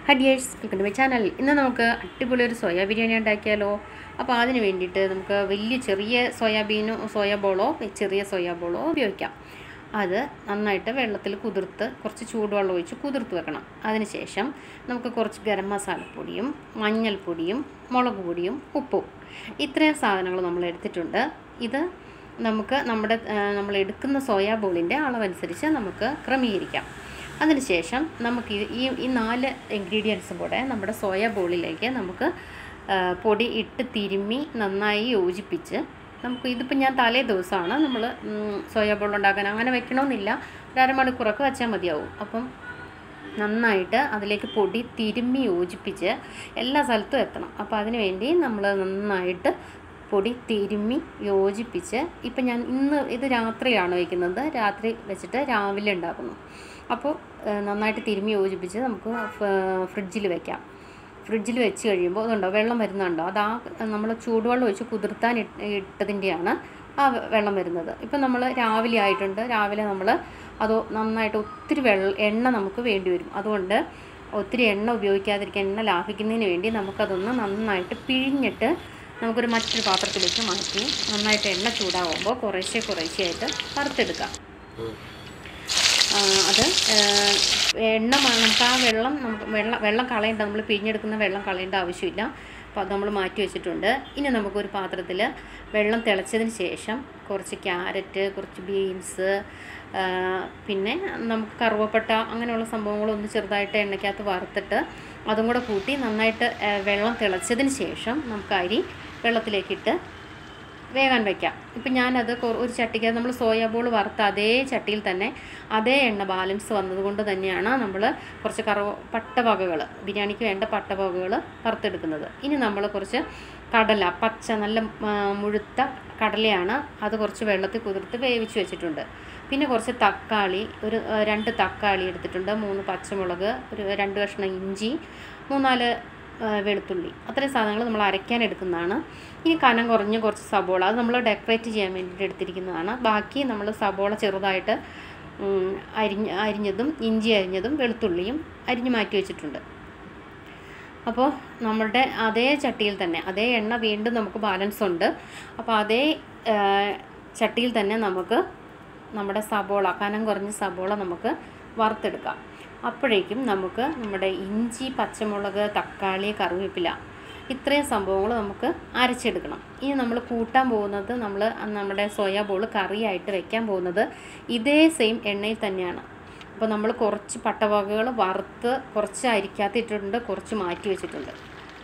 high dears welcome to my channel ഇന്ന് നമുക്ക് അടിപൊളി ഒരു സോയാ ബിരിയാണി ഉണ്ടാക്കിയാലോ അപ്പോൾ അതിന് വേണ്ടിയിട്ട് നമുക്ക് വലിയ ചെറിയ സോയാബീനോ സോയാ ബോളോ ചെറിയ സോയാ ബോളോ ഉപയോഗിക്കാം അത് നന്നായിട്ട് വെള്ളത്തിൽ കുതിർത്ത് കുറച്ച് ചൂടുവെള്ളം ഒഴിച്ച് കുതിർത്ത് വെക്കണം അതിനുശേഷം നമുക്ക് കുറച്ച് ഗരം മസാലപ്പൊടിയും മഞ്ഞൾപ്പൊടിയും മുളക് പൊടിയും ഉപ്പും ഇത്രയും സാധനങ്ങൾ നമ്മൾ എടുത്തിട്ടുണ്ട് ഇത് നമുക്ക് നമ്മുടെ ആ, നമ്മൾ എടുക്കുന്ന സോയാ ബോളിൻ്റെ അളവനുസരിച്ച് നമുക്ക് ക്രമീകരിക്കാം അതിനുശേഷം നമുക്ക് ഈ- ഈ ഈ നാല് ഇൻഗ്രീഡിയൻസും കൂടെ നമ്മുടെ സോയാ ബോളിലേക്ക് നമുക്ക് ആ, പൊടി ഇട്ട് തിരുമ്മി നന്നായി യോജിപ്പിച്ച് നമുക്ക് ഇതിപ്പോൾ ഞാൻ തലേ ദിവസമാണ് നമ്മൾ സോയാ ബോൾ ഉണ്ടാക്കാൻ അങ്ങനെ വെക്കണമെന്നില്ല ഒരു അരമണിക്കൂറൊക്കെ വെച്ചാൽ മതിയാവും അപ്പം നന്നായിട്ട് അതിലേക്ക് പൊടി തിരുമ്മി യോജിപ്പിച്ച് എല്ലാ സ്ഥലത്തും എത്തണം അപ്പോൾ അതിന് വേണ്ടി നമ്മൾ നന്നായിട്ട് പൊടി തിരുമ്മി യോജിപ്പിച്ച് ഇപ്പം ഞാൻ ഇന്ന് ഇത് രാത്രിയാണ് വയ്ക്കുന്നത് രാത്രി വെച്ചിട്ട് രാവിലെ ഉണ്ടാക്കുന്നു അപ്പോൾ ഏഹ്, നന്നായിട്ട് തിരുമ്മി യോജിപ്പിച്ച് നമുക്ക് ഫ്രിഡ്ജിൽ വെക്കാം ഫ്രിഡ്ജിൽ വെച്ച് കഴിയുമ്പോൾ അതുണ്ടോ വെള്ളം വരുന്നുണ്ടോ അത് ആ നമ്മൾ ചൂടുവെള്ളം ഒഴിച്ച് കുതിർത്താൻ ഇട്ട് ഇട്ടതിൻ്റെയാണ് ആ വെ- വെള്ളം വരുന്നത് ഇപ്പം നമ്മൾ രാവിലെ ആയിട്ടുണ്ട് രാവിലെ നമ്മൾ അത് നന്നായിട്ട് ഒത്തിരി വെള്ള എണ്ണ നമുക്ക് വേണ്ടി വരും അതുകൊണ്ട് ഒത്തിരി എണ്ണ ഉപയോഗിക്കാതിരിക്കാൻ എണ്ണ ലാഭിക്കുന്നതിന് വേണ്ടി നമുക്കതൊന്ന് നന്നായിട്ട് പിഴിഞ്ഞിട്ട് നമുക്കൊരു മറ്റൊരു പാത്രത്തിലേക്ക് മാറ്റി നന്നായിട്ട് എണ്ണ ചൂടാകുമ്പോൾ കുറേശ്ശെ കുറേശ്ശെയായിട്ട് വറുത്തെടുക്കാം ആ, അത് ആ, എണ്ണ മ- നമുക്ക് ആ വെള്ളം നമുക്ക് വെള്ളം വെള്ളം കളയേണ്ട നമ്മൾ പിഴിഞ്ഞെടുക്കുന്ന വെള്ളം കളയേണ്ട ആവശ്യമില്ല അപ്പോൾ അത് നമ്മൾ മാറ്റി വെച്ചിട്ടുണ്ട് ഇനി നമുക്കൊരു പാത്രത്തിൽ വെള്ളം തിളച്ചതിന് ശേഷം കുറച്ച് ക്യാരറ്റ് കുറച്ച് ബീൻസ് പിന്നെ നമുക്ക് കറുവപ്പട്ട അങ്ങനെയുള്ള സംഭവങ്ങളൊന്ന് ചെറുതായിട്ട് എണ്ണയ്ക്കകത്ത് വറുത്തിട്ട് അതും കൂടെ കൂട്ടി നന്നായിട്ട് ആ, വെള്ളം തിളച്ചതിന് ശേഷം നമുക്ക് അരി വെള്ളത്തിലേക്കിട്ട് വേകാൻ വയ്ക്കാം ഇപ്പം ഞാനത് കൊ- ഒരു ചട്ടിക്ക് നമ്മൾ സോയാ ബോൾ വറുത്ത അതേ ചട്ടിയിൽ തന്നെ അതേ എണ്ണ ബാലൻസ് വന്നതുകൊണ്ട് തന്നെയാണ് നമ്മൾ കുറച്ച് കറവ പട്ടവകകൾ ബിരിയാണിക്ക് വേണ്ട പട്ടവകകൾ വറുത്തെടുക്കുന്നത് ഇനി നമ്മൾ കുറച്ച് കടല പച്ച നല്ല ആ, മുഴുത്ത കടലയാണ് അത് കുറച്ച് വെള്ളത്തിൽ കുതിർത്ത് വേവിച്ച് വെച്ചിട്ടുണ്ട് പിന്നെ കുറച്ച് തക്കാളി ഒരു ആ, രണ്ട് തക്കാളി എടുത്തിട്ടുണ്ട് മൂന്ന് പച്ചമുളക് ഒരു രണ്ട് കഷ്ണം ഇഞ്ചി മൂന്നാല് ആ, വെളുത്തുള്ളി അത്രയും സാധനങ്ങൾ നമ്മൾ അരയ്ക്കാൻ എടുക്കുന്നതാണ് ഇനി കനം കുറഞ്ഞ കുറച്ച് സബോള അത് നമ്മൾ ഡെക്കറേറ്റ് ചെയ്യാൻ വേണ്ടിയിട്ട് എടുത്തിരിക്കുന്നതാണ് ബാക്കി നമ്മൾ സബോള ചെറുതായിട്ട് ഉം, അരിഞ്ഞ് അരിഞ്ഞതും ഇഞ്ചി അരിഞ്ഞതും വെളുത്തുള്ളിയും അരിഞ്ഞ് മാറ്റി വെച്ചിട്ടുണ്ട് അപ്പോൾ നമ്മളുടെ അതേ ചട്ടിയിൽ തന്നെ അതേ എണ്ണ വീണ്ടും നമുക്ക് ബാലൻസ് ഉണ്ട് അപ്പോൾ അതേ ആ, ചട്ടിയിൽ തന്നെ നമുക്ക് നമ്മുടെ സബോള കനം കുറഞ്ഞ സബോള നമുക്ക് വറുത്തെടുക്കാം അപ്പോഴേക്കും നമുക്ക് നമ്മുടെ ഇഞ്ചി പച്ചമുളക് തക്കാളി കറിവേപ്പില ഇത്രയും സംഭവങ്ങൾ നമുക്ക് അരച്ചെടുക്കണം ഇനി നമ്മൾ കൂട്ടാൻ പോകുന്നത് നമ്മൾ നമ്മുടെ സോയാ ബോൾ കറിയായിട്ട് വെക്കാൻ പോകുന്നത് ഇതേ സെയിം എണ്ണയിൽ തന്നെയാണ് അപ്പോൾ നമ്മൾ കുറച്ച് പട്ടവകകൾ വറുത്ത് കുറച്ച് അരിക്കകത്ത് ഇട്ടിട്ടുണ്ട് കുറച്ച് മാറ്റി വെച്ചിട്ടുണ്ട്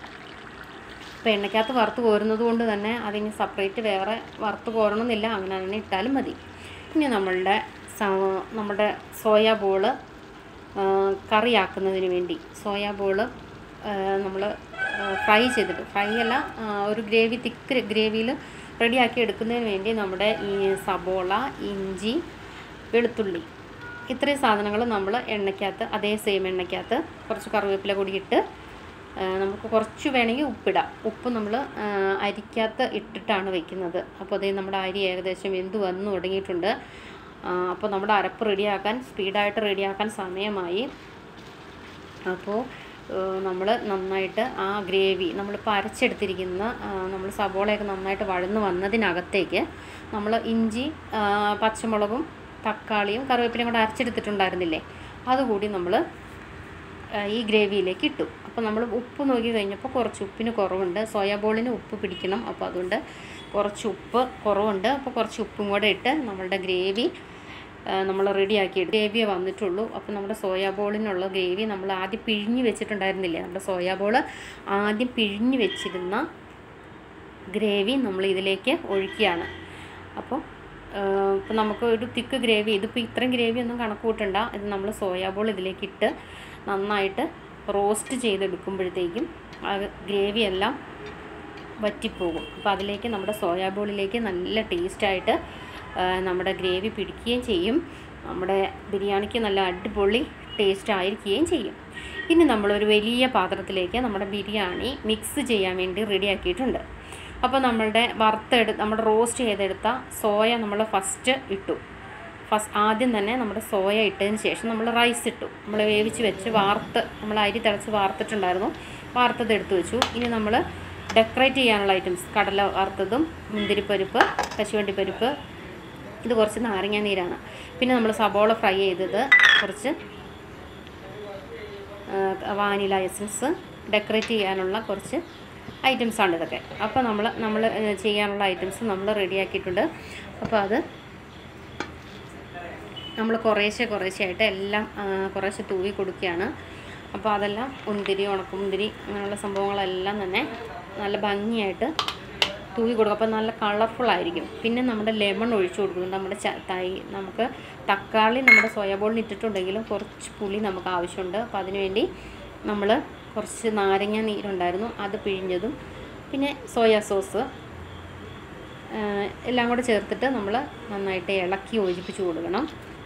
അപ്പോൾ എണ്ണയ്ക്കകത്ത് വറുത്ത് കോരുന്നത് കൊണ്ട് തന്നെ അതിന് സെപ്പറേറ്റ് വേറെ വറുത്ത് കോരണമെന്നില്ല അങ്ങനെ തന്നെ ഇട്ടാലും മതി ഇനി നമ്മളുടെ സ- നമ്മുടെ സോയാ ബോള് കറിയാക്കുന്നതിന് വേണ്ടി സോയാ ബോള് നമ്മൾ ഫ്രൈ ചെയ്തിട്ട് ഫ്രൈ അല്ല ആ, ഒരു ഗ്രേവി തിക്ക് ഗ്രേവിയിൽ റെഡിയാക്കി എടുക്കുന്നതിന് വേണ്ടി നമ്മുടെ ഈ സബോള ഇഞ്ചി വെളുത്തുള്ളി ഇത്രയും സാധനങ്ങൾ നമ്മൾ എണ്ണയ്ക്കകത്ത് അതേ സെയിം എണ്ണയ്ക്കകത്ത് കുറച്ച് കറിവേപ്പില കൂടി ഇട്ട് ആ, നമുക്ക് കുറച്ച് വേണമെങ്കിൽ ഉപ്പിടാം ഉപ്പ് നമ്മൾ അരിക്കകത്ത് ഇട്ടിട്ടാണ് വെക്കുന്നത് അപ്പോൾ അതേ നമ്മുടെ അരി ഏകദേശം വെന്ത് വന്നു തുടങ്ങിയിട്ടുണ്ട് ആ, അപ്പോൾ നമ്മുടെ അരപ്പ് റെഡിയാക്കാൻ സ്പീഡായിട്ട് റെഡിയാക്കാൻ സമയമായി അപ്പോൾ നമ്മൾ നന്നായിട്ട് ആ ഗ്രേവി നമ്മളിപ്പോൾ അരച്ചെടുത്തിരിക്കുന്ന നമ്മൾ സബോളയൊക്കെ നന്നായിട്ട് വഴന്ന് വന്നതിനകത്തേക്ക് നമ്മൾ ഇഞ്ചി ആ, പച്ചമുളകും തക്കാളിയും കറിവേപ്പിലയും കൂടെ അരച്ചെടുത്തിട്ടുണ്ടായിരുന്നില്ലേ അതുകൂടി നമ്മൾ ഈ ഗ്രേവിയിലേക്ക് ഇട്ടു അപ്പോൾ നമ്മൾ ഉപ്പ് നോക്കി കഴിഞ്ഞപ്പോൾ കുറച്ച് ഉപ്പിന് കുറവുണ്ട് സോയാബോളിന് ഉപ്പ് പിടിക്കണം അപ്പോൾ അതുകൊണ്ട് കുറച്ച് ഉപ്പ് കുറവുണ്ട് അപ്പോൾ കുറച്ച് ഉപ്പും കൂടെ ഇട്ട് നമ്മളുടെ ഗ്രേവി നമ്മൾ റെഡിയാക്കി ഗ്രേവിയെ വന്നിട്ടുള്ളൂ അപ്പോൾ നമ്മുടെ സോയാബോളിനുള്ള ഗ്രേവി നമ്മൾ ആദ്യം പിഴിഞ്ഞ് വെച്ചിട്ടുണ്ടായിരുന്നില്ലേ നമ്മുടെ സോയാബോൾ ആദ്യം പിഴിഞ്ഞ് വെച്ചിരുന്ന ഗ്രേവി നമ്മൾ ഇതിലേക്ക് ഒഴിക്കുകയാണ് അപ്പോൾ ഇപ്പോൾ നമുക്ക് ഒരു തിക്ക് ഗ്രേവി ഇതിപ്പോൾ ഇത്രയും ഗ്രേവി ഒന്നും കണക്ക് കൂട്ടണ്ട ഇത് നമ്മൾ സോയാബോൾ ഇതിലേക്ക് ഇട്ട് നന്നായിട്ട് റോസ്റ്റ് ചെയ്തെടുക്കുമ്പോഴത്തേക്കും ആ ഗ്രേവി എല്ലാം വറ്റിപ്പോകും അപ്പോൾ അതിലേക്ക് നമ്മുടെ സോയാബോളിലേക്ക് നല്ല ടേസ്റ്റായിട്ട് നമ്മുടെ ഗ്രേവി പിടിക്കുകയും ചെയ്യും നമ്മുടെ ബിരിയാണിക്ക് നല്ല അടിപൊളി ടേസ്റ്റ് ആയിരിക്കുകയും ചെയ്യും ഇനി നമ്മളൊരു വലിയ പാത്രത്തിലേക്ക് നമ്മുടെ ബിരിയാണി മിക്സ് ചെയ്യാൻ വേണ്ടി റെഡിയാക്കിയിട്ടുണ്ട് അപ്പോൾ നമ്മളുടെ വറുത്തെടു നമ്മുടെ റോസ്റ്റ് ചെയ്തെടുത്ത സോയ നമ്മൾ ഫസ്റ്റ് ഇട്ടു ഫസ്റ്റ് ആദ്യം തന്നെ നമ്മുടെ സോയ ഇട്ടതിന് ശേഷം നമ്മൾ റൈസ് ഇട്ടു നമ്മൾ വേവിച്ച് വെച്ച് വാർത്ത് നമ്മൾ അരി തിളച്ച് വാർത്തിട്ടുണ്ടായിരുന്നു വാർത്തത് എടുത്തു വെച്ചു ഇനി നമ്മൾ ഡെക്കറേറ്റ് ചെയ്യാനുള്ള ഐറ്റംസ് കടല വറുത്തതും മുന്തിരിപ്പരിപ്പ് കശുവണ്ടിപ്പരിപ്പ് ഇത് കുറച്ച് നാരങ്ങ നീരാണ് പിന്നെ നമ്മൾ സബോള ഫ്രൈ ചെയ്തത് കുറച്ച് വാനില എസൻസ് ഡെക്കറേറ്റ് ചെയ്യാനുള്ള കുറച്ച് ഐറ്റംസാണ് ഇതൊക്കെ അപ്പോൾ നമ്മൾ നമ്മൾ ചെയ്യാനുള്ള ഐറ്റംസ് നമ്മൾ റെഡിയാക്കിയിട്ടുണ്ട് അപ്പോൾ അത് നമ്മൾ കുറേശ്ശെ കുറേശ്ശെ ആയിട്ട് എല്ലാം ആ, കുറേശ്ശെ തൂവി കൊടുക്കുകയാണ് അപ്പോൾ അതെല്ലാം മുന്തിരി ഉണക്കമുന്തിരി അങ്ങനെയുള്ള സംഭവങ്ങളെല്ലാം തന്നെ നല്ല ഭംഗിയായിട്ട് തൂവി കൊടുക്കും അപ്പോൾ നല്ല കളർഫുൾ ആയിരിക്കും പിന്നെ നമ്മുടെ ലെമൺ ഒഴിച്ചു കൊടുക്കും നമ്മുടെ ച തൈ നമുക്ക് തക്കാളി നമ്മുടെ സോയാബോളിന് ഇട്ടിട്ടുണ്ടെങ്കിലും കുറച്ച് പുളി നമുക്ക് ആവശ്യമുണ്ട് അപ്പോൾ അതിനുവേണ്ടി നമ്മൾ കുറച്ച് നാരങ്ങ നീരുണ്ടായിരുന്നു അത് പിഴിഞ്ഞതും പിന്നെ സോയാ സോസ് എല്ലാം കൂടെ ചേർത്തിട്ട് നമ്മൾ നന്നായിട്ട് ഇളക്കി യോജിപ്പിച്ച് കൊടുക്കണം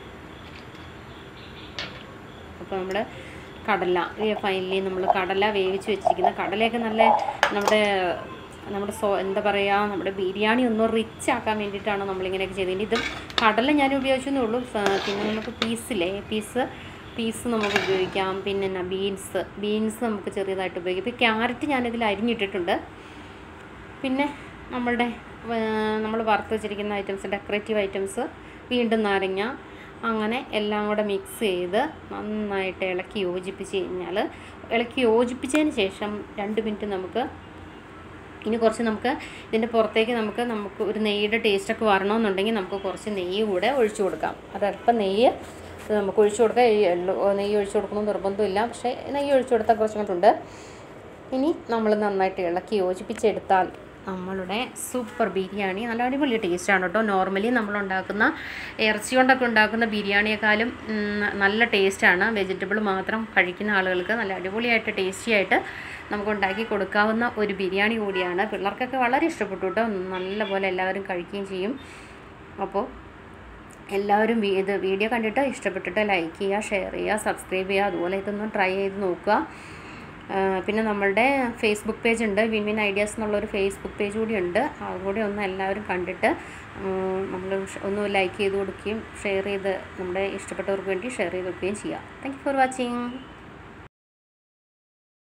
അപ്പോൾ നമ്മുടെ കടല ഫൈനലി നമ്മൾ കടല വേവിച്ച് വെച്ചിരിക്കുന്ന കടലയൊക്കെ നല്ല നമ്മുടെ നമ്മുടെ സോ എന്താ പറയുക നമ്മുടെ ബിരിയാണി ഒന്ന് റിച്ച് ആക്കാൻ വേണ്ടിയിട്ടാണ് നമ്മളിങ്ങനെയൊക്കെ ചെയ്തത് ഇത് കടല ഞാൻ ഉപയോഗിച്ചെന്നേ ഉള്ളൂ ഫ- പിന്നെ നമുക്ക് പീസില്ലേ പീസ് പീസ് നമുക്ക് ഉപയോഗിക്കാം പിന്നെ എന്നാ ബീൻസ് ബീൻസ് നമുക്ക് ചെറിയതായിട്ട് ഉപയോഗിക്കാം ഇപ്പോൾ ക്യാരറ്റ് ഞാനിതിൽ അരിഞ്ഞിട്ടിട്ടുണ്ട് പിന്നെ നമ്മളുടെ നമ്മൾ വറുത്ത് വെച്ചിരിക്കുന്ന ഐറ്റംസ് ഡെക്കറേറ്റീവ് ഐറ്റംസ് വീണ്ടും നാരങ്ങ അങ്ങനെ എല്ലാം കൂടെ മിക്സ് ചെയ്ത് നന്നായിട്ട് ഇളക്കി യോജിപ്പിച്ച് കഴിഞ്ഞാൽ ഇളക്കി യോജിപ്പിച്ചതിന് ശേഷം രണ്ട് മിനിറ്റ് നമുക്ക് ഇനി കുറച്ച് നമുക്ക് ഇതിൻ്റെ പുറത്തേക്ക് നമുക്ക് നമുക്ക് ഒരു നെയ്യുടെ ടേസ്റ്റൊക്കെ വരണമെന്നുണ്ടെങ്കിൽ നമുക്ക് കുറച്ച് നെയ്യ് കൂടെ ഒഴിച്ചു കൊടുക്കാം അതല്പം നെയ്യ് നമുക്ക് ഒഴിച്ചു കൊടുക്കാം ഈ എള്ള് നെയ്യ് ഒഴിച്ചു കൊടുക്കണം നിർബന്ധമില്ല പക്ഷേ നെയ്യ് ഒഴിച്ചു കൊടുത്താൽ കുറച്ചും കൂട്ടുണ്ട് ഇനി നമ്മൾ നന്നായിട്ട് ഇളക്കി യോജിപ്പിച്ചെടുത്താൽ നമ്മളുടെ സൂപ്പർ ബിരിയാണി നല്ല അടിപൊളി ടേസ്റ്റാണ് കേട്ടോ നോർമലി നമ്മൾ ഉണ്ടാക്കുന്ന ഇറച്ചി കൊണ്ടൊക്കെ ഉണ്ടാക്കുന്ന ബിരിയാണിയെക്കാളും ഉം, നല്ല ടേസ്റ്റാണ് വെജിറ്റബിൾ മാത്രം കഴിക്കുന്ന ആളുകൾക്ക് നല്ല അടിപൊളിയായിട്ട് ടേസ്റ്റി ആയിട്ട് നമുക്ക് ഉണ്ടാക്കി കൊടുക്കാവുന്ന ഒരു ബിരിയാണി കൂടിയാണ് പിള്ളേർക്കൊക്കെ വളരെ ഇഷ്ടപ്പെട്ടു കേട്ടോ നല്ലപോലെ എല്ലാവരും കഴിക്കുകയും ചെയ്യും അപ്പോൾ എല്ലാവരും വീ- ഇത് വീഡിയോ കണ്ടിട്ട് ഇഷ്ടപ്പെട്ടിട്ട് ലൈക്ക് ചെയ്യുക ഷെയർ ചെയ്യുക സബ്സ്ക്രൈബ് ചെയ്യുക അതുപോലെ ഇതൊന്ന് ട്രൈ ചെയ്ത് നോക്കുക ആ, പിന്നെ നമ്മളുടെ ഫേസ്ബുക്ക് പേജ് ഉണ്ട് വിൻ വിൻ ഐഡിയാസ് എന്നുള്ളൊരു ഫേസ്ബുക്ക് പേജ് കൂടി ഉണ്ട് അതുകൂടി ഒന്ന് എല്ലാവരും കണ്ടിട്ട് നമ്മൾ ഒന്ന് ലൈക്ക് ചെയ്ത് കൊടുക്കുകയും ഷെയർ ചെയ്ത് നമ്മുടെ ഇഷ്ടപ്പെട്ടവർക്ക് വേണ്ടി ഷെയർ ചെയ്ത് കൊടുക്കുകയും ചെയ്യുക താങ്ക് യു ഫോർ വാച്ചിങ്